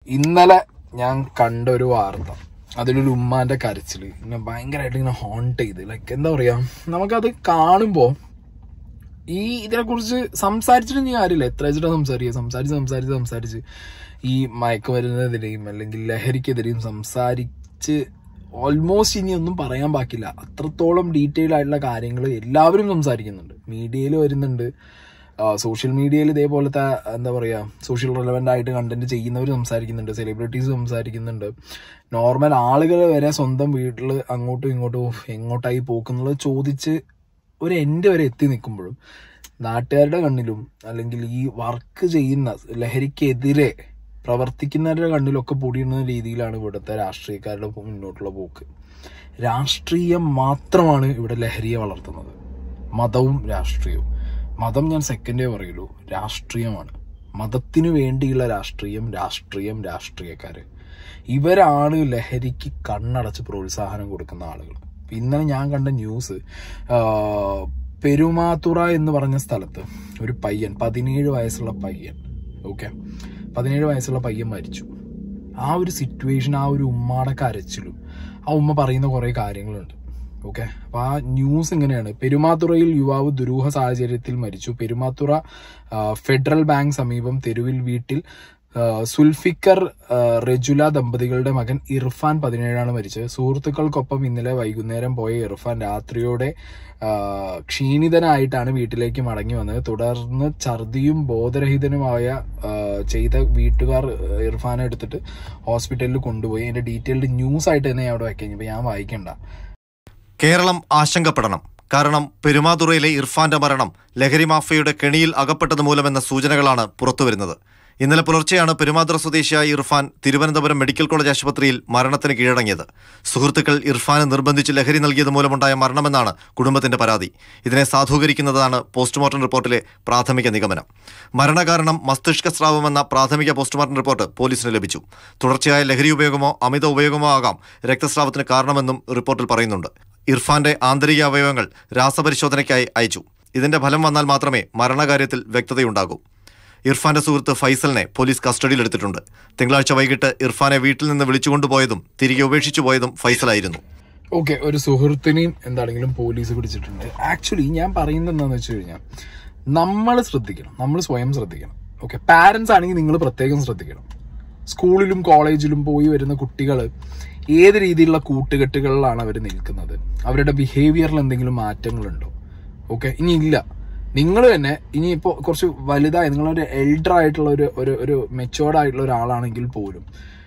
ഇന്നലെ ഞാൻ കണ്ട ഒരു വാർത്ത അതിലൊരു ഉമ്മാന്റെ കരച്ചില് ഇങ്ങനെ ഭയങ്കരമായിട്ട് ഇങ്ങനെ ഹോണ്ട് ചെയ്ത് ലൈക്ക് എന്താ പറയാ നമുക്കത് കാണുമ്പോ ഈ ഇതിനെക്കുറിച്ച് സംസാരിച്ചിട്ട് നീ കാര്യമില്ല എത്ര വെച്ചിട്ടാ സംസാരിക്കുക സംസാരിച്ച് സംസാരിച്ച് സംസാരിച്ച് ഈ മയക്കുമരുന്നിനെതിരെയും അല്ലെങ്കിൽ ലഹരിക്കെതിരെയും സംസാരിച്ച് ഓൾമോസ്റ്റ് ഇനി ഒന്നും പറയാൻ ബാക്കില്ല അത്രത്തോളം ഡീറ്റെയിൽ ആയിട്ടുള്ള കാര്യങ്ങൾ എല്ലാവരും സംസാരിക്കുന്നുണ്ട് മീഡിയയിൽ വരുന്നുണ്ട് സോഷ്യൽ മീഡിയയിൽ ഇതേപോലത്തെ എന്താ പറയുക സോഷ്യൽ റെലവെന്റ് ആയിട്ട് കണ്ടന്റ് ചെയ്യുന്നവർ സംസാരിക്കുന്നുണ്ട് സെലിബ്രിറ്റീസ് സംസാരിക്കുന്നുണ്ട് നോർമൽ ആളുകൾ വരെ സ്വന്തം വീട്ടിൽ അങ്ങോട്ടും ഇങ്ങോട്ടും "ഉഫ്, എങ്ങോട്ടായി പോക്കുന്നുള്ളത് ചോദിച്ച് ഒരു എൻഡ് വരെ എത്തി നിൽക്കുമ്പോഴും നാട്ടുകാരുടെ കണ്ണിലും അല്ലെങ്കിൽ ഈ വർക്ക് ചെയ്യുന്ന ലഹരിക്കെതിരെ പ്രവർത്തിക്കുന്നവരുടെ കണ്ണിലൊക്കെ പൊടിയുന്ന രീതിയിലാണ് ഇവിടുത്തെ രാഷ്ട്രീയക്കാരുടെ മുന്നോട്ടുള്ള പോക്ക് രാഷ്ട്രീയം മാത്രമാണ് ഇവിടെ ലഹരിയെ വളർത്തുന്നത് മതവും രാഷ്ട്രീയവും മതം ഞാൻ സെക്കൻഡേ പറയുള്ളൂ രാഷ്ട്രീയമാണ് മതത്തിനു വേണ്ടിയുള്ള രാഷ്ട്രീയം രാഷ്ട്രീയം രാഷ്ട്രീയക്കാര് ഇവരാണ് ലഹരിക്ക് കണ്ണടച്ച് പ്രോത്സാഹനം കൊടുക്കുന്ന ആളുകൾ ഇന്നലെ ഞാൻ കണ്ട ന്യൂസ് പെരുമാതുറ എന്ന് പറഞ്ഞ സ്ഥലത്ത് ഒരു പയ്യൻ പതിനേഴ് വയസ്സുള്ള പയ്യൻ ഓക്കെ പതിനേഴ് വയസ്സുള്ള പയ്യൻ മരിച്ചു ആ ഒരു സിറ്റുവേഷൻ ആ ഒരു ഉമ്മാടെ കരച്ചിലും ആ ഉമ്മ പറയുന്ന കുറെ കാര്യങ്ങളുണ്ട് ഓക്കെ അപ്പൊ ആ ന്യൂസ് ഇങ്ങനെയാണ് പെരുമാതുറയിൽ യുവാവ് ദുരൂഹ സാഹചര്യത്തിൽ മരിച്ചു പെരുമാതുറ ആ, ഫെഡറൽ ബാങ്ക് സമീപം തെരുവിൽ വീട്ടിൽ ആ, സുൽഫിക്കർ ആ, റെജുല ദമ്പതികളുടെ മകൻ ഇർഫാൻ പതിനേഴാണ് മരിച്ചത് സുഹൃത്തുക്കൾക്കൊപ്പം ഇന്നലെ വൈകുന്നേരം പോയ ഇർഫാൻ രാത്രിയോടെ ആ, ക്ഷീണിതനായിട്ടാണ് വീട്ടിലേക്ക് മടങ്ങി വന്നത് തുടർന്ന് ഛർദിയും ബോധരഹിതനുമായ ആ, ചെയ്ത വീട്ടുകാർ ഇർഫാനെ എടുത്തിട്ട് ഹോസ്പിറ്റലിൽ കൊണ്ടുപോയി അതിന്റെ ഡീറ്റെയിൽഡ് ന്യൂസ് ആയിട്ട് തന്നെ ഞാൻ അവിടെ വെക്കാം ഇപ്പൊ ഞാൻ വായിക്കണ്ട കേരളം ആശങ്കപ്പെടണം കാരണം പെരുമാതുറയിലെ ഇർഫാന്റെ മരണം ലഹരി മാഫിയയുടെ കെണിയിൽ അകപ്പെട്ടത് മൂലമെന്ന സൂചനകളാണ് പുറത്തുവരുന്നത് ഇന്നലെ പുലർച്ചെയാണ് പെരുമാതുറ സ്വദേശിയായ ഇർഫാൻ തിരുവനന്തപുരം മെഡിക്കൽ കോളേജ് ആശുപത്രിയിൽ മരണത്തിന് കീഴടങ്ങിയത് സുഹൃത്തുക്കൾ ഇർഫാന് നിർബന്ധിച്ച് ലഹരി നൽകിയത് മൂലമുണ്ടായ മരണമെന്നാണ് കുടുംബത്തിന്റെ പരാതി ഇതിനെ സാധൂകരിക്കുന്നതാണ് പോസ്റ്റ്മോർട്ടം റിപ്പോർട്ടിലെ പ്രാഥമിക നിഗമനം മരണകാരണം മസ്തിഷ്ക സ്രാവമെന്ന പ്രാഥമിക പോസ്റ്റ്മോർട്ടം റിപ്പോർട്ട് പോലീസിന് ലഭിച്ചു തുടർച്ചയായ ലഹരി ഉപയോഗമോ അമിത ഉപയോഗമോ ആകാം രക്തസ്രാവത്തിന് കാരണമെന്നും റിപ്പോർട്ടിൽ പറയുന്നുണ്ട് ഇർഫാന്റെ ആന്തരിക അവയവങ്ങൾ രാസപരിശോധനയ്ക്കായി അയച്ചു ഇതിന്റെ ഫലം വന്നാൽ മാത്രമേ മരണകാര്യത്തിൽ വ്യക്തതയുണ്ടാകൂ ഇർഫാന്റെ സുഹൃത്ത് ഫൈസലിനെ പോലീസ് കസ്റ്റഡിയിലെടുത്തിട്ടുണ്ട് തിങ്കളാഴ്ച വൈകിട്ട് ഇർഫാനെ വീട്ടിൽ നിന്ന് വിളിച്ചുകൊണ്ടുപോയതും തിരികെ ഉപേക്ഷിച്ചു പോയതും ഫൈസലായിരുന്നു ഓക്കെ ഒരു സുഹൃത്തിനെയും എന്താണെങ്കിലും പോലീസ് പിടിച്ചിട്ടുണ്ട് ആക്ച്വലി ഞാൻ പറയുന്നത് എന്താണെന്ന് വെച്ച് കഴിഞ്ഞാൽ നമ്മൾ ശ്രദ്ധിക്കണം നമ്മൾ സ്വയം ശ്രദ്ധിക്കണം ഓക്കെ പാരന്റ്സ് ആണെങ്കിൽ നിങ്ങൾ പ്രത്യേകം ശ്രദ്ധിക്കണം സ്കൂളിലും കോളേജിലും പോയി വരുന്ന കുട്ടികൾ ഏത് രീതിയിലുള്ള കൂട്ടുകെട്ടുകളിലാണ് അവർ നിൽക്കുന്നത് അവരുടെ ബിഹേവിയറിൽ എന്തെങ്കിലും മാറ്റങ്ങളുണ്ടോ ഓക്കെ ഇനി ഇല്ല നിങ്ങൾ തന്നെ ഇനിയിപ്പോൾ കുറച്ച് വലുതായി നിങ്ങളൊരു എൽഡർ ആയിട്ടുള്ള ഒരു ഒരു ഒരു മെച്ചുവേർഡ് ആയിട്ടുള്ള ഒരാളാണെങ്കിൽ പോലും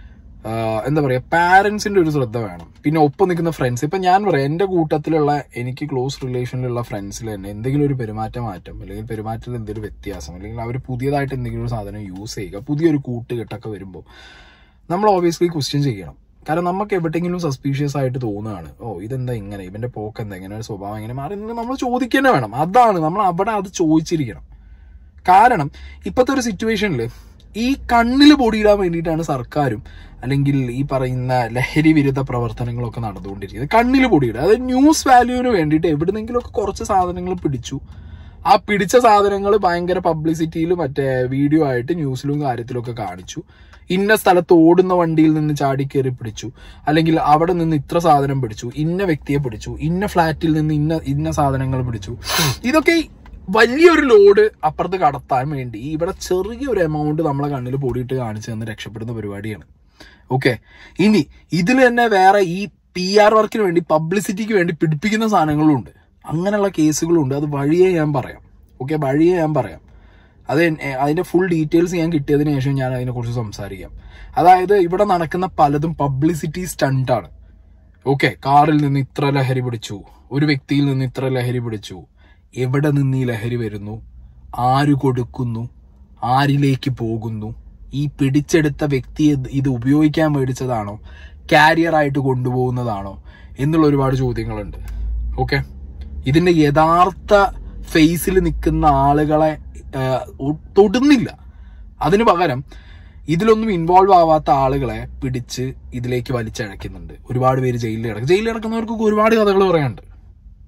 ആഹ് എന്താ പറയാ പാരന്റ്സിന്റെ ഒരു ശ്രദ്ധ വേണം പിന്നെ ഒപ്പം നിൽക്കുന്ന ഫ്രണ്ട്സ് ഇപ്പൊ ഞാൻ പറയാം എന്റെ കൂട്ടത്തിലുള്ള എനിക്ക് ക്ലോസ് റിലേഷനിലുള്ള ഫ്രണ്ട്സിൽ തന്നെ എന്തെങ്കിലും ഒരു പെരുമാറ്റ മാറ്റം അല്ലെങ്കിൽ പെരുമാറ്റത്തിൽ എന്തെങ്കിലും വ്യത്യാസം അല്ലെങ്കിൽ അവർ പുതിയതായിട്ട് എന്തെങ്കിലും ഒരു സാധനം യൂസ് ചെയ്യുക പുതിയൊരു കൂട്ടുകെട്ടൊക്കെ വരുമ്പോൾ നമ്മൾ ഓബിയസ്ലി ക്വസ്റ്റ്യൻ ചെയ്യണം കാരണം നമുക്ക് എവിടെയെങ്കിലും സസ്പീഷ്യസ് ആയിട്ട് തോന്നുകയാണ് ഓ ഇതെന്താ ഇങ്ങനെ ഇവന്റെ പോക്ക് എന്താ ഇങ്ങനെ ഒരു സ്വഭാവം ഇങ്ങനെ മാറി എന്ന് നമ്മൾ ചോദിക്കുക വേണം അതാണ് നമ്മൾ അവിടെ അത് ചോദിച്ചിരിക്കണം കാരണം ഇപ്പോഴത്തെ ഒരു സിറ്റുവേഷനിൽ ഈ കണ്ണിൽ പൊടിയിടാൻ വേണ്ടിയിട്ടാണ് സർക്കാരും അല്ലെങ്കിൽ ഈ പറയുന്ന ലഹരി വിരുദ്ധ പ്രവർത്തനങ്ങളൊക്കെ നടന്നുകൊണ്ടിരിക്കുന്നത് കണ്ണിൽ പൊടിയിടുക അത് ന്യൂസ് വാല്യൂവിന് വേണ്ടിയിട്ട് എവിടുന്നെങ്കിലുമൊക്കെ കുറച്ച് സാധനങ്ങൾ പിടിച്ചു ആ പിടിച്ച സാധനങ്ങൾ ഭയങ്കര പബ്ലിസിറ്റിയിലും മറ്റേ വീഡിയോ ആയിട്ട് ന്യൂസിലും കാര്യത്തിലൊക്കെ കാണിച്ചു ഇന്ന സ്ഥലത്ത് ഓടുന്ന വണ്ടിയിൽ നിന്ന് ചാടിക്കേറി പിടിച്ചു അല്ലെങ്കിൽ അവിടെ നിന്ന് ഇത്ര സാധനം പിടിച്ചു ഇന്ന വ്യക്തിയെ പിടിച്ചു ഇന്ന ഫ്ലാറ്റിൽ നിന്ന് ഇന്ന ഇന്ന സാധനങ്ങൾ പിടിച്ചു ഇതൊക്കെ വലിയൊരു ലോഡ് അപ്പുറത്ത് കടത്താൻ വേണ്ടി ഇവിടെ ചെറിയൊരു എമൗണ്ട് നമ്മളെ കണ്ണിൽ പൊടിയിട്ട് കാണിച്ചു തന്ന് രക്ഷപ്പെടുന്ന പരിപാടിയാണ് ഓക്കെ ഇനി ഇതിൽ തന്നെ വേറെ ഈ പി ആർ വർക്കിന് വേണ്ടി പബ്ലിസിറ്റിക്ക് വേണ്ടി പിടിപ്പിക്കുന്ന സാധനങ്ങളും ഉണ്ട് അങ്ങനെയുള്ള കേസുകളും ഉണ്ട് അത് വഴിയേ ഞാൻ പറയാം ഓക്കെ വഴിയേ ഞാൻ പറയാം അത് എൻ- എ- അതിന്റെ ഫുൾ ഡീറ്റെയിൽസ് ഞാൻ കിട്ടിയതിന് ശേഷം ഞാൻ അതിനെക്കുറിച്ച് സംസാരിക്കാം അതായത് ഇവിടെ നടക്കുന്ന പലതും പബ്ലിസിറ്റി സ്റ്റണ്ടാണ് ഓക്കെ കാറിൽ നിന്ന് ഇത്ര ലഹരി പിടിച്ചു ഒരു വ്യക്തിയിൽ നിന്ന് ഇത്ര ലഹരി പിടിച്ചു എവിടെ നിന്ന് ഈ ലഹരി വരുന്നു ആര് കൊടുക്കുന്നു ആരിലേക്ക് പോകുന്നു ഈ പിടിച്ചെടുത്ത വ്യക്തി ഇത് ഇത് ഉപയോഗിക്കാൻ മേടിച്ചതാണോ കാരിയർ ആയിട്ട് കൊണ്ടുപോകുന്നതാണോ എന്നുള്ള ഒരുപാട് ചോദ്യങ്ങളുണ്ട് ഓക്കെ ഇതിന്റെ യഥാർത്ഥ ഫേസിൽ നിൽക്കുന്ന ആളുകളെ ആ, ഒ- തൊടുന്നില്ല അതിനു പകരം ഇതിലൊന്നും ഇൻവോൾവ് ആവാത്ത ആളുകളെ പിടിച്ച് ഇതിലേക്ക് വലിച്ചഴക്കുന്നുണ്ട് ഒരുപാട് പേര് ജയിലിൽ കിടക്കും ജയിലിൽ കിടക്കുന്നവർക്കൊക്കെ ഒരുപാട് കഥകൾ പറയാനുണ്ട്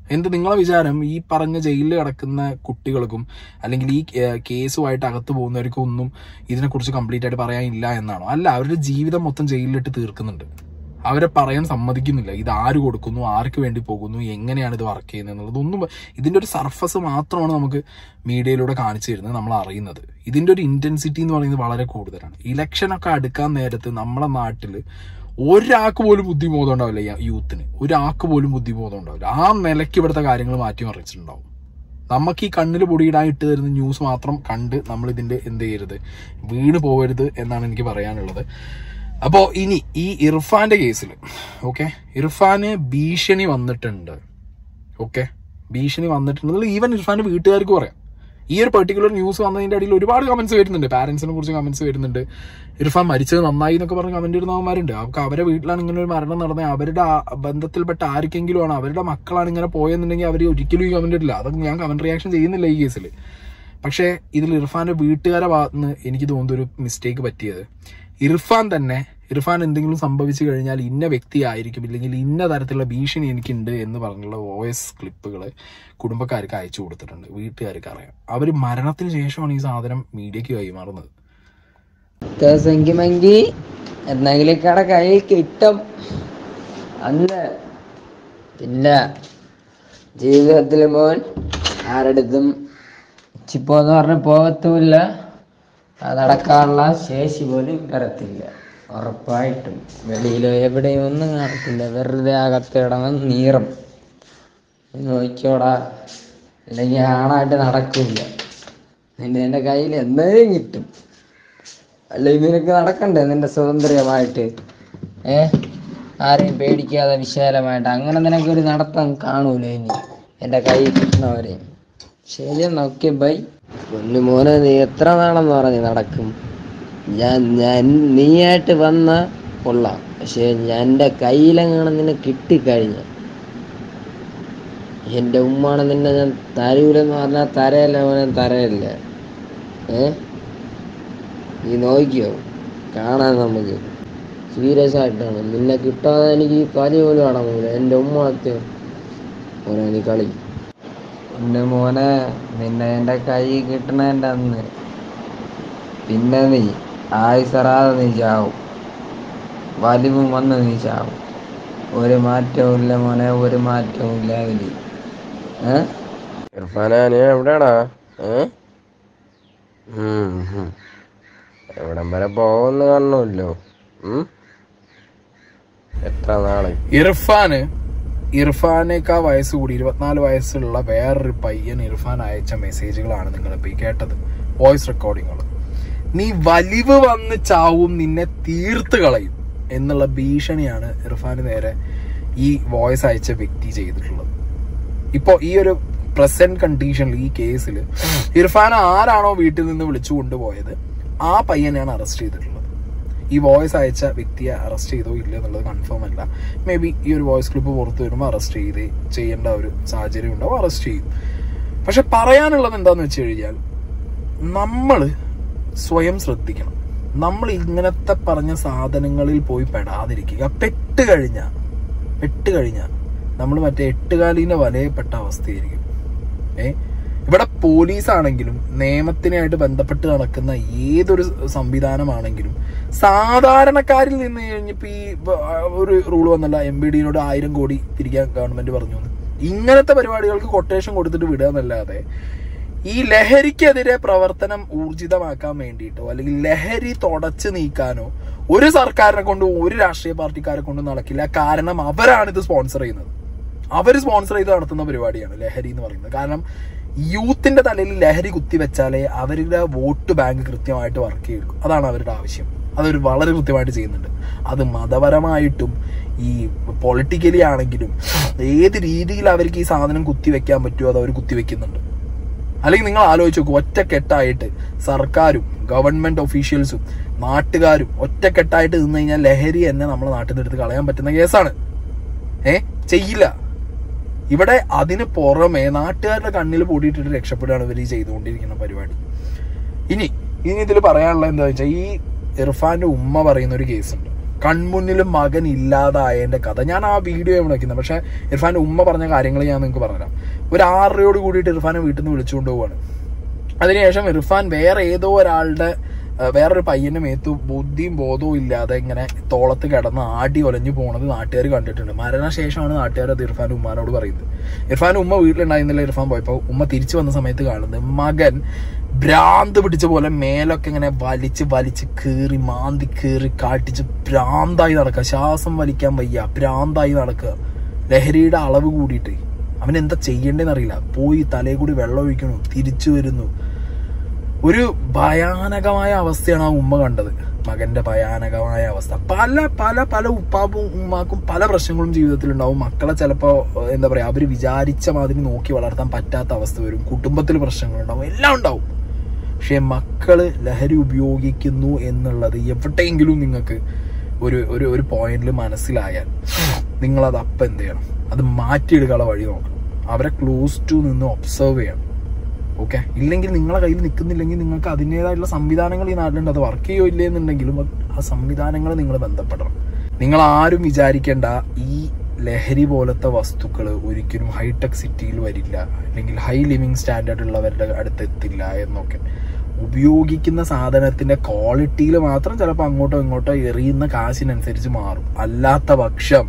എന്ത് നിങ്ങളെ വിചാരം ഈ പറഞ്ഞ ജയിലിൽ കിടക്കുന്ന കുട്ടികൾക്കും അല്ലെങ്കിൽ ഈ ഏഹ്, കേസുമായിട്ട് അകത്ത് പോകുന്നവർക്കും ഒന്നും ഇതിനെക്കുറിച്ച് കംപ്ലീറ്റ് ആയിട്ട് പറയാനില്ല എന്നാണോ അല്ല അവരുടെ ജീവിതം മൊത്തം ജയിലിലിട്ട് തീർക്കുന്നുണ്ട് അവരെ പറയാൻ സമ്മതിക്കുന്നില്ല ഇത് ആര് കൊടുക്കുന്നു ആർക്ക് വേണ്ടി പോകുന്നു എങ്ങനെയാണ് ഇത് വർക്ക് ചെയ്യുന്നത് എന്നുള്ളത് ഒന്നും ഇതിന്റെ ഒരു സർഫസ് മാത്രമാണ് നമുക്ക് മീഡിയയിലൂടെ കാണിച്ചു തരുന്നത് നമ്മൾ അറിയുന്നത് ഇതിന്റെ ഒരു ഇന്റൻസിറ്റി എന്ന് പറയുന്നത് വളരെ കൂടുതലാണ് ഇലക്ഷനൊക്കെ അടുക്കാൻ നേരത്ത് നമ്മുടെ നാട്ടിൽ ഒരാൾക്ക് പോലും ബുദ്ധിബോധം ഉണ്ടാവില്ല ഈ യൂത്തിന് ഒരാൾക്ക് പോലും ബുദ്ധിബോധം ഉണ്ടാവില്ല ആ നിലയ്ക്ക് ഇവിടുത്തെ കാര്യങ്ങൾ മാറ്റി മറിച്ചിട്ടുണ്ടാവും നമുക്ക് ഈ കണ്ണിൽ പൊടിയിടാൻ ഇട്ട് തരുന്ന ന്യൂസ് മാത്രം കണ്ട് നമ്മൾ ഇതിന്റെ എന്ത് ചെയ്യരുത് വീണ് പോകരുത് എന്നാണ് എനിക്ക് പറയാനുള്ളത് അപ്പോ ഇനി ഈ ഇർഫാന്റെ കേസിൽ ഓക്കെ ഇർഫാന് ഭീഷണി വന്നിട്ടുണ്ട് ഓക്കെ ഭീഷണി വന്നിട്ടുണ്ട് ഈവൻ ഇർഫാന്റെ വീട്ടുകാർക്ക് പറയാം ഈ ഒരു പെർട്ടിക്കുലർ ന്യൂസ് വന്നതിന്റെ അടിയിൽ ഒരുപാട് കമന്റ്സ് വരുന്നുണ്ട് പാരന്റ്സിനെ കുറിച്ച് കമന്റ്സ് വരുന്നുണ്ട് ഇർഫാൻ മരിച്ചത് നന്നായി എന്നൊക്കെ പറഞ്ഞ് കമന്റ് ഇടുന്നവന്മാരുണ്ട് അവർക്ക് അവരെ വീട്ടിലാണ് ഇങ്ങനെ ഒരു മരണം നടന്നത് അവരുടെ ആ ബന്ധത്തിൽപ്പെട്ട ആർക്കെങ്കിലും ആണ് അവരുടെ മക്കളാണ് ഇങ്ങനെ പോയെന്നുണ്ടെങ്കിൽ അവർ ഒരിക്കലും ഈ കമന്റ് ഇടില്ല അതൊക്കെ ഞാൻ കമന്റ് റിയാക്ഷൻ ചെയ്യുന്നില്ല ഈ കേസിൽ പക്ഷേ ഇതിൽ ഇർഫാന്റെ വീട്ടുകാരെ ഭാഗത്തുനിന്ന് എനിക്ക് തോന്നുന്ന ഒരു മിസ്റ്റേക്ക് പറ്റിയത് ഇർഫാൻ തന്നെ ഇർഫാൻ എന്തെങ്കിലും സംഭവിച്ചു കഴിഞ്ഞാൽ ഇന്ന വ്യക്തിയായിരിക്കും ഇല്ലെങ്കിൽ ഇന്ന തരത്തിലുള്ള ഭീഷണി എനിക്കുണ്ട് എന്ന് പറഞ്ഞുള്ള വോയിസ് ക്ലിപ്പുകൾ കുടുംബക്കാർക്ക് അയച്ചു കൊടുത്തിട്ടുണ്ട് വീട്ടുകാർക്ക് അറിയാം അവർ മരണത്തിന് ശേഷമാണ് ഈ സാധനം മീഡിയക്ക് കൈമാറുന്നത് സെങ്കിമെങ്കി എന്തെങ്കിലും കട കയ്യിൽ കിട്ടും അന്ന് പിന്നെ ജീവിതത്തിൽ മോൻ ആരടുത്തും ചിപ്പോന്ന് പറഞ്ഞ് പോകത്തുമില്ല അത് നടക്കാനുള്ള ശേഷി പോലും വരത്തില്ല ഉറപ്പായിട്ടും വെളിയിലോ എവിടെയും ഒന്നും നടക്കില്ല വെറുതെ അകത്ത് കിടന്ന് നീറും നീ നോക്കിയോടാ അല്ലെങ്കിൽ ആണായിട്ട് നടക്കില്ല നിന്റെ എൻ്റെ കയ്യിൽ എന്തെങ്കിലും കിട്ടും അല്ലെങ്കിൽ നിനക്ക് നടക്കണ്ടേ നിന്റെ സ്വതന്ത്രമായിട്ട് ഏ ആരെയും പേടിക്കാതെ വിശാലമായിട്ട് അങ്ങനെ നിനക്കൊരു നടത്തം കാണൂല ഇനി എൻ്റെ കൈ കിട്ടുന്നവരെ ശരി നോക്കി ബൈ പൊന്നു മോനെ നീ എത്ര നാളെന്ന് പറഞ്ഞ് നടക്കും ഞാൻ ഞാൻ നീയായിട്ട് വന്ന കൊള്ളാം പക്ഷെ ഞാൻ എൻ്റെ കയ്യിലെങ്ങാണ് നിന്നെ കിട്ടിക്കഴിഞ്ഞ എൻ്റെ ഉമ്മാണ് നിന്നെ ഞാൻ തരൂലെന്ന് പറഞ്ഞാൽ തരയല്ല മോനെ തരയല്ല ഏ നീ നോക്കിയോ കാണാൻ നമുക്ക് സീരിയസ് ആയിട്ടാണ് നിന്നെ കിട്ടാതെ എനിക്ക് ഈ കളി പോലും കാണാൻ പോകില്ല എൻ്റെ ഉമ്മ അത്യം മോനെ നീ കളി എൻ്റെ മോനെ നിന്നെ എൻ്റെ കൈ കിട്ടണേൻ്റെ അന്ന് പിന്നെ നീ ആയുസറാതെ നീ ചാവും വലിവും വന്ന് നീ ചാവും ഒരു മാറ്റവും ഇല്ല മോനെ ഒരു മാറ്റവും ഇല്ല അതില് ഏ ഇർഫാനെ നീ എവിടെയാടാ ഏ ഉം, ഉം. എവിടം വരെ പോകുന്ന കാണണമല്ലോ ഉം? എത്ര നാളെ ഇർഫാന് ഇർഫാനേക്കാ വയസ്സ് കൂടി ഇരുപത്തിനാല് വയസ്സുള്ള വേറൊരു പയ്യൻ ഇർഫാൻ അയച്ച മെസ്സേജുകളാണ് നിങ്ങളിപ്പോ ഈ കേട്ടത് വോയിസ് റെക്കോർഡിങ്ങുകൾ നീ വലിവ് വന്ന് ചാവും നിന്നെ തീർത്ത് കളയും എന്നുള്ള ഭീഷണിയാണ് ഇർഫാന് നേരെ ഈ വോയിസ് അയച്ച വ്യക്തി ചെയ്തിട്ടുള്ളത് ഇപ്പോ ഈ ഒരു പ്രസന്റ് കണ്ടീഷനിൽ ഈ കേസിൽ ഇർഫാൻ ആരാണോ വീട്ടിൽ നിന്ന് വിളിച്ചു കൊണ്ടുപോയത് ആ പയ്യനെയാണ് അറസ്റ്റ് ചെയ്തിട്ടുള്ളത് ഈ വോയിസ് അയച്ച വ്യക്തിയെ അറസ്റ്റ് ചെയ്തോ ഇല്ല എന്നുള്ളത് കൺഫേം അല്ല മേ ബി ഈ ഒരു വോയിസ് ക്ലിപ്പ് പുറത്തു വരുമ്പോൾ അറസ്റ്റ് ചെയ്ത് ചെയ്യേണ്ട ഒരു സാഹചര്യം ഉണ്ടാവും അറസ്റ്റ് ചെയ്യും പക്ഷെ പറയാനുള്ളത് എന്താന്ന് വെച്ച് കഴിഞ്ഞാൽ നമ്മള് സ്വയം ശ്രദ്ധിക്കണം നമ്മൾ ഇങ്ങനത്തെ പറഞ്ഞ സാധനങ്ങളിൽ പോയി പെടാതിരിക്കുക പെട്ട് കഴിഞ്ഞാൽ പെട്ട് കഴിഞ്ഞാൽ നമ്മൾ മറ്റേ എട്ടുകാലിന്റെ വലയപ്പെട്ട അവസ്ഥയായിരിക്കും ഏ ഇവിടെ പോലീസ് ആണെങ്കിലും നിയമത്തിനായിട്ട് ബന്ധപ്പെട്ട് നടക്കുന്ന ഏതൊരു സംവിധാനമാണെങ്കിലും സാധാരണക്കാരിൽ നിന്ന് കഴിഞ്ഞപ്പോ ഈ ബ- ഒരു റൂൾ വന്നല്ല എം ബി ഡിനോട് ആയിരം കോടി പിരിക്കാൻ ഗവൺമെന്റ് പറഞ്ഞു എന്ന്. ഇങ്ങനത്തെ പരിപാടികൾക്ക് കൊട്ടേഷൻ കൊടുത്തിട്ട് വിടുക എന്നല്ലാതെ ഈ ലഹരിക്കെതിരെ പ്രവർത്തനം ഊർജിതമാക്കാൻ വേണ്ടിയിട്ടോ അല്ലെങ്കിൽ ലഹരി തുടച്ചു നീക്കാനോ ഒരു സർക്കാരിനെ കൊണ്ട് ഒരു രാഷ്ട്രീയ പാർട്ടിക്കാരെ കൊണ്ട് നടക്കില്ല കാരണം അവരാണ് ഇത് സ്പോൺസർ ചെയ്യുന്നത് അവർ സ്പോൺസർ ചെയ്ത് നടത്തുന്ന പരിപാടിയാണ് ലഹരി എന്ന് പറയുന്നത് കാരണം യൂത്തിന്റെ തലയിൽ ലഹരി കുത്തിവെച്ചാലേ അവരുടെ വോട്ട് ബാങ്ക് കൃത്യമായിട്ട് വർക്ക് ചെയ്യുള്ളൂ അതാണ് അവരുടെ ആവശ്യം അതൊരു വളരെ കൃത്യമായിട്ട് ചെയ്യുന്നുണ്ട് അത് മതപരമായിട്ടും ഈ പൊളിറ്റിക്കലി ആണെങ്കിലും ഏത് രീതിയിൽ അവർക്ക് ഈ സാധനം കുത്തിവെക്കാൻ പറ്റുമോ അത് അവർ കുത്തിവെക്കുന്നുണ്ട് അല്ലെങ്കിൽ നിങ്ങൾ ആലോചിച്ച് നോക്കൂ ഒറ്റക്കെട്ടായിട്ട് സർക്കാരും ഗവൺമെന്റ് ഒഫീഷ്യൽസും നാട്ടുകാരും ഒറ്റക്കെട്ടായിട്ട് നിന്ന് കഴിഞ്ഞാൽ ലഹരി തന്നെ നമ്മളെ നാട്ടിൽ നിന്ന് എടുത്ത് കളയാൻ പറ്റുന്ന കേസാണ് ഏ ചെയ്യില്ല ഇവിടെ അതിന് പുറമെ നാട്ടുകാരുടെ കണ്ണിൽ പൊടിയിട്ടിട്ട് രക്ഷപ്പെടുകയാണ് ഇവർ ഈ ചെയ്തുകൊണ്ടിരിക്കുന്ന പരിപാടി ഇനി ഇനി ഇതിൽ പറയാനുള്ള എന്താ വെച്ചാൽ ഈ ഇർഫാന്റെ ഉമ്മ പറയുന്ന ഒരു കേസുണ്ട് കൺമുന്നിൽ മകൻ ഇല്ലാതായതിന്റെ കഥ ഞാൻ ആ വീഡിയോ ആണ് വെക്കുന്നത് പക്ഷെ ഇർഫാന്റെ ഉമ്മ പറഞ്ഞ കാര്യങ്ങൾ ഞാൻ നിങ്ങൾക്ക് പറഞ്ഞുതരാം ഒരു ആറരയോട് കൂടിയിട്ട് ഇർഫാനെ വീട്ടിൽ നിന്ന് വിളിച്ചുകൊണ്ട് പോവാണ് അതിനുശേഷം ഇർഫാൻ വേറെ ഏതോ ഒരാളുടെ ആ, വേറൊരു പയ്യന്റെ മേത്തു ബുദ്ധിയും ബോധവും ഇല്ലാതെ ഇങ്ങനെ തോളത്ത് കിടന്ന് ആടി ഒലഞ്ഞു പോണത് നാട്ടുകാർ കണ്ടിട്ടുണ്ട് മരണശേഷമാണ് നാട്ടുകാർ അത് ഇർഫാൻ ഉമ്മാനോട് പറയുന്നത് ഇർഫാൻ ഉമ്മ വീട്ടിലുണ്ടായിരുന്നില്ല ഇർഫാൻ പോയപ്പോൾ ഉമ്മ തിരിച്ചു വന്ന സമയത്ത് കാണുന്നത് മകൻ ഭ്രാന്ത് പിടിച്ച പോലെ മേലൊക്കെ ഇങ്ങനെ വലിച്ച് വലിച്ച് കീറി മാന്തി കീറി കാട്ടിച്ച് ഭ്രാന്തായി നടക്കുക ശ്വാസം വലിക്കാൻ വയ്യ ഭ്രാന്തായി നടക്കുക ലഹരിയുടെ അളവ് കൂടിയിട്ട് അവൻ എന്താ ചെയ്യേണ്ടതെന്ന് അറിയില്ല പോയി തലയിൽ കൂടി വെള്ളം ഒഴിക്കണു തിരിച്ചു വരുന്നു ഒരു ഭയാനകമായ അവസ്ഥയാണ് ആ ഉമ്മ കണ്ടത് മകന്റെ ഭയാനകമായ അവസ്ഥ പല പല പല ഉപ്പാപ്പും ഉമ്മാക്കും പല പ്രശ്നങ്ങളും ജീവിതത്തിൽ ഉണ്ടാവും മക്കളെ ചിലപ്പോ ഏഹ്, എന്താ പറയാ അവര് വിചാരിച്ച മാതിരി നോക്കി വളർത്താൻ പറ്റാത്ത അവസ്ഥ വരും കുടുംബത്തിൽ പ്രശ്നങ്ങളുണ്ടാവും എല്ലാം ഉണ്ടാവും പക്ഷെ മക്കള് ലഹരി ഉപയോഗിക്കുന്നു എന്നുള്ളത് എവിടെയെങ്കിലും നിങ്ങൾക്ക് ഒരു ഒരു ഒരു പോയിന്റിൽ മനസ്സിലായാൽ നിങ്ങളത് അപ്പം എന്ത് ചെയ്യണം അത് മാറ്റിയെടുക്കാനുള്ള വഴി നോക്കണം അവരെ ക്ലോസ് ടു നിന്ന് ഒബ്സർവ് ചെയ്യണം ഓക്കെ ഇല്ലെങ്കിൽ നിങ്ങളെ കയ്യിൽ നിൽക്കുന്നില്ലെങ്കിൽ നിങ്ങൾക്ക് അതിൻ്റെതായിട്ടുള്ള സംവിധാനങ്ങൾ ഈ നാട്ടിലുണ്ട് അത് വർക്ക് ചെയ്യോ ഇല്ലേ എന്നുണ്ടെങ്കിലും അത് ആ സംവിധാനങ്ങൾ നിങ്ങൾ ബന്ധപ്പെടണം നിങ്ങൾ ആരും വിചാരിക്കേണ്ട ഈ ലഹരി പോലത്തെ വസ്തുക്കൾ ഒരിക്കലും ഹൈടെക് സിറ്റിയിൽ വരില്ല അല്ലെങ്കിൽ ഹൈ ലിവിങ് സ്റ്റാൻഡേർഡ് ഉള്ളവരുടെ അടുത്ത് എത്തില്ല എന്നൊക്കെ ഉപയോഗിക്കുന്ന സാധനത്തിന്റെ ക്വാളിറ്റിയിൽ മാത്രം ചിലപ്പോൾ അങ്ങോട്ടോ ഇങ്ങോട്ടോ എറിയുന്ന കാശിനനുസരിച്ച് മാറും അല്ലാത്ത പക്ഷം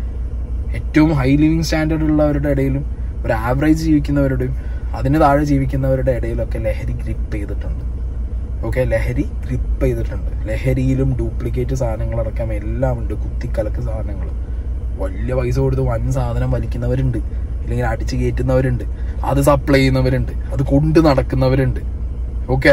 ഏറ്റവും ഹൈ ലിവിങ് സ്റ്റാൻഡേർഡ് ഉള്ളവരുടെ ഇടയിലും ഒരു ആവറേജ് ജീവിക്കുന്നവരുടെയും അതിന് താഴെ ജീവിക്കുന്നവരുടെ ഇടയിലൊക്കെ ലഹരി ഗ്രിപ്പ് ചെയ്തിട്ടുണ്ട് ഓക്കെ ലഹരി ഗ്രിപ്പ് ചെയ്തിട്ടുണ്ട് ലഹരിയിലും ഡ്യൂപ്ലിക്കേറ്റ് സാധനങ്ങളടക്കം എല്ലാം ഉണ്ട് കുത്തിക്കലക്ക് സാധനങ്ങൾ വലിയ പൈസ കൊടുത്ത് വൻ സാധനം വലിക്കുന്നവരുണ്ട് ഇല്ലെങ്കിൽ അടിച്ചു കയറ്റുന്നവരുണ്ട് അത് സപ്ലൈ ചെയ്യുന്നവരുണ്ട് അത് കൊണ്ട് നടക്കുന്നവരുണ്ട് ഓക്കെ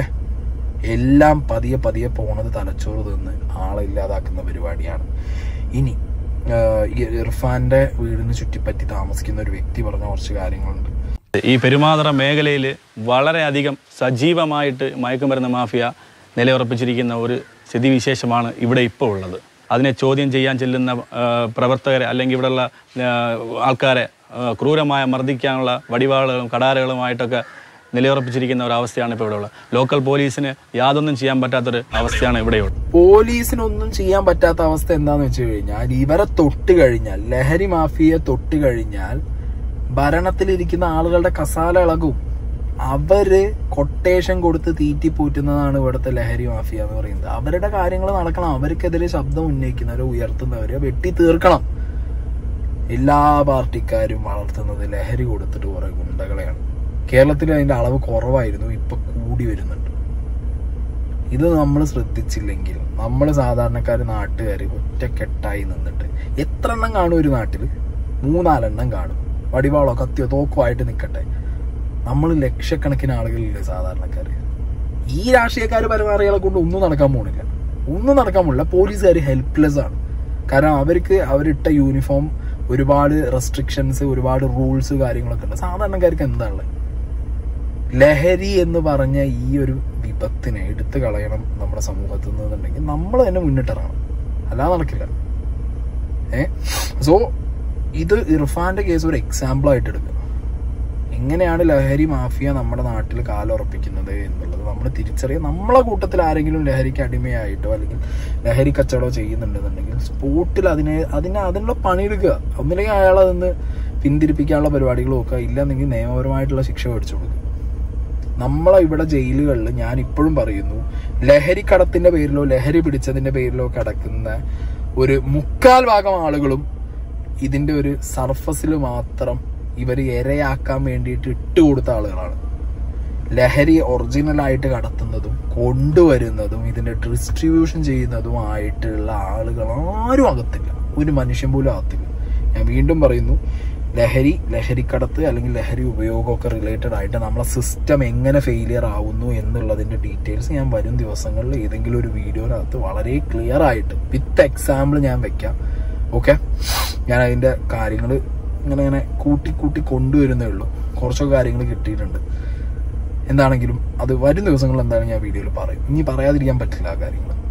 എല്ലാം പതിയെ പതിയെ പോണത് തലച്ചോറ് തിന്ന് ആളെ ഇല്ലാതാക്കുന്ന പരിപാടിയാണ് ഇനി ആഹ്, ഈ ഇർഫാന്റെ വീടിന് ചുറ്റിപ്പറ്റി താമസിക്കുന്ന ഒരു വ്യക്തി പറഞ്ഞ കുറച്ച് കാര്യങ്ങളുണ്ട് ഈ പെരുമാതറ മേഖലയിൽ വളരെയധികം സജീവമായിട്ട് മയക്കുമരുന്ന് മാഫിയ നിലയുറപ്പിച്ചിരിക്കുന്ന ഒരു സ്ഥിതിവിശേഷമാണ് ഇവിടെ ഇപ്പോൾ ഉള്ളത് അതിനെ ചോദ്യം ചെയ്യാൻ ചെല്ലുന്ന ആ, പ്രവർത്തകരെ അല്ലെങ്കിൽ ഇവിടെയുള്ള ആ, ആൾക്കാരെ ആ, ക്രൂരമായ മർദ്ദിക്കാനുള്ള വടിവാളുകളും കടാരകളുമായിട്ടൊക്കെ നിലയുറപ്പിച്ചിരിക്കുന്ന ഒരു അവസ്ഥയാണ് ഇപ്പോൾ ഇവിടെ ഉള്ളത് ലോക്കൽ പോലീസിന് യാതൊന്നും ചെയ്യാൻ പറ്റാത്തൊരു അവസ്ഥയാണ് ഇവിടെയുള്ളത് പോലീസിനൊന്നും ചെയ്യാൻ പറ്റാത്ത അവസ്ഥ എന്താന്ന് വെച്ച് കഴിഞ്ഞാൽ ഇവരെ തൊട്ട് കഴിഞ്ഞാൽ ലഹരി മാഫിയെ തൊട്ട് കഴിഞ്ഞാൽ ഭരണത്തിലിരിക്കുന്ന ആളുകളുടെ കസാല ഇളകും അവര് കൊട്ടേഷൻ കൊടുത്ത് തീറ്റിപ്പോറ്റുന്നതാണ് ഇവിടുത്തെ ലഹരി മാഫിയ എന്ന് പറയുന്നത് അവരുടെ കാര്യങ്ങൾ നടക്കണം അവർക്കെതിരെ ശബ്ദം ഉന്നയിക്കുന്നവരെ ഉയർത്തുന്നവരെ വെട്ടി തീർക്കണം എല്ലാ പാർട്ടിക്കാരും വളർത്തുന്നത് ലഹരി കൊടുത്തിട്ട് കുറെ ഗുണ്ടകളെയാണ് കേരളത്തിൽ അതിന്റെ അളവ് കുറവായിരുന്നു ഇപ്പൊ കൂടി വരുന്നുണ്ട് ഇത് നമ്മൾ ശ്രദ്ധിച്ചില്ലെങ്കിൽ നമ്മൾ സാധാരണക്കാർ നാട്ടുകാർ ഒറ്റക്കെട്ടായി നിന്നിട്ട് എത്ര എണ്ണം കാണും ഒരു നാട്ടിൽ മൂന്നാലെണ്ണം കാണും വടിവാളോ കത്തിയോ തോക്കോ ആയിട്ട് നിൽക്കട്ടെ നമ്മൾ ലക്ഷക്കണക്കിന് ആളുകളില്ലേ സാധാരണക്കാർ ഈ രാഷ്ട്രീയക്കാർ പരമാറികളെ കൊണ്ട് ഒന്നും നടക്കാൻ പോണില്ല ഒന്നും നടക്കാൻ പോണില്ല പോലീസുകാർ ഹെൽപ്ലെസ് ആണ് കാരണം അവർക്ക് അവരിട്ട യൂണിഫോം ഒരുപാട് റെസ്ട്രിക്ഷൻസ് ഒരുപാട് റൂൾസ് കാര്യങ്ങളൊക്കെ ഉണ്ട് സാധാരണക്കാർക്ക് എന്താണുള്ളത് ലഹരി എന്ന് പറഞ്ഞ ഈ ഒരു വിപത്തിനെ എടുത്തു കളയണം നമ്മുടെ സമൂഹത്തിൽ നിന്നുണ്ടെങ്കിൽ നമ്മൾ തന്നെ മുന്നിട്ടിറങ്ങണം അല്ലാതെ നടക്കില്ല ഏ സോ ഇത് ഇർഫാന്റെ കേസ് ഒരു എക്സാമ്പിൾ ആയിട്ട് എടുക്കുക എങ്ങനെയാണ് ലഹരി മാഫിയ നമ്മുടെ നാട്ടിൽ കാലുറപ്പിക്കുന്നത് എന്നുള്ളത് നമ്മൾ തിരിച്ചറിയുക നമ്മളെ കൂട്ടത്തിൽ ആരെങ്കിലും ലഹരിക്ക് അടിമയായിട്ടോ അല്ലെങ്കിൽ ലഹരി കച്ചവടമോ ചെയ്യുന്നുണ്ടെന്നുണ്ടെങ്കിൽ സ്പോട്ടിൽ അതിനെ അതിനെ അതിനുള്ള പണിയെടുക്കുക ഒന്നില്ലെങ്കിൽ അയാളെ നിന്ന് പിന്തിരിപ്പിക്കാനുള്ള പരിപാടികൾ നോക്കുക ഇല്ലെന്നെങ്കിൽ നിയമപരമായിട്ടുള്ള ശിക്ഷ മേടിച്ചു കൊടുക്കുക നമ്മളെ ഇവിടെ ജയിലുകളിൽ ഞാൻ ഇപ്പോഴും പറയുന്നു ലഹരി കടത്തിന്റെ പേരിലോ ലഹരി പിടിച്ചതിന്റെ പേരിലോ കിടക്കുന്ന ഒരു മുക്കാൽ ഭാഗം ആളുകളും ഇതിന്റെ ഒരു സർഫസിൽ മാത്രം ഇവർ ഇരയാക്കാൻ വേണ്ടിയിട്ട് ഇട്ടുകൊടുത്ത ആളുകളാണ് ലഹരി ഒറിജിനലായിട്ട് കടത്തുന്നതും കൊണ്ടുവരുന്നതും ഇതിന്റെ ഡിസ്ട്രിബ്യൂഷൻ ചെയ്യുന്നതുമായിട്ടുള്ള ആളുകൾ ആരും അകത്തില്ല ഒരു മനുഷ്യൻ പോലും അകത്തില്ല ഞാൻ വീണ്ടും പറയുന്നു ലഹരി ലഹരിക്കടത്ത് അല്ലെങ്കിൽ ലഹരി ഉപയോഗമൊക്കെ റിലേറ്റഡ് ആയിട്ട് നമ്മളെ സിസ്റ്റം എങ്ങനെ ഫെയിലിയർ ആവുന്നു എന്നുള്ളതിന്റെ ഡീറ്റെയിൽസ് ഞാൻ വരും ദിവസങ്ങളിൽ ഏതെങ്കിലും ഒരു വീഡിയോനകത്ത് വളരെ ക്ലിയർ ആയിട്ട് വിത്ത് എക്സാമ്പിൾ ഞാൻ വെക്കാം ഓക്കെ ഞാൻ അതിന്റെ കാര്യങ്ങൾ ഇങ്ങനെ ഇങ്ങനെ കൂട്ടി കൂട്ടി കൊണ്ടുവരുന്നേ ഉള്ളൂ കുറച്ചൊക്കെ കാര്യങ്ങൾ കിട്ടിയിട്ടുണ്ട് എന്താണെങ്കിലും അത് വരും ദിവസങ്ങളിൽ എന്തായാലും ഞാൻ വീഡിയോയിൽ പറയും ഇനി പറയാതിരിക്കാൻ പറ്റില്ല ആ കാര്യങ്ങൾ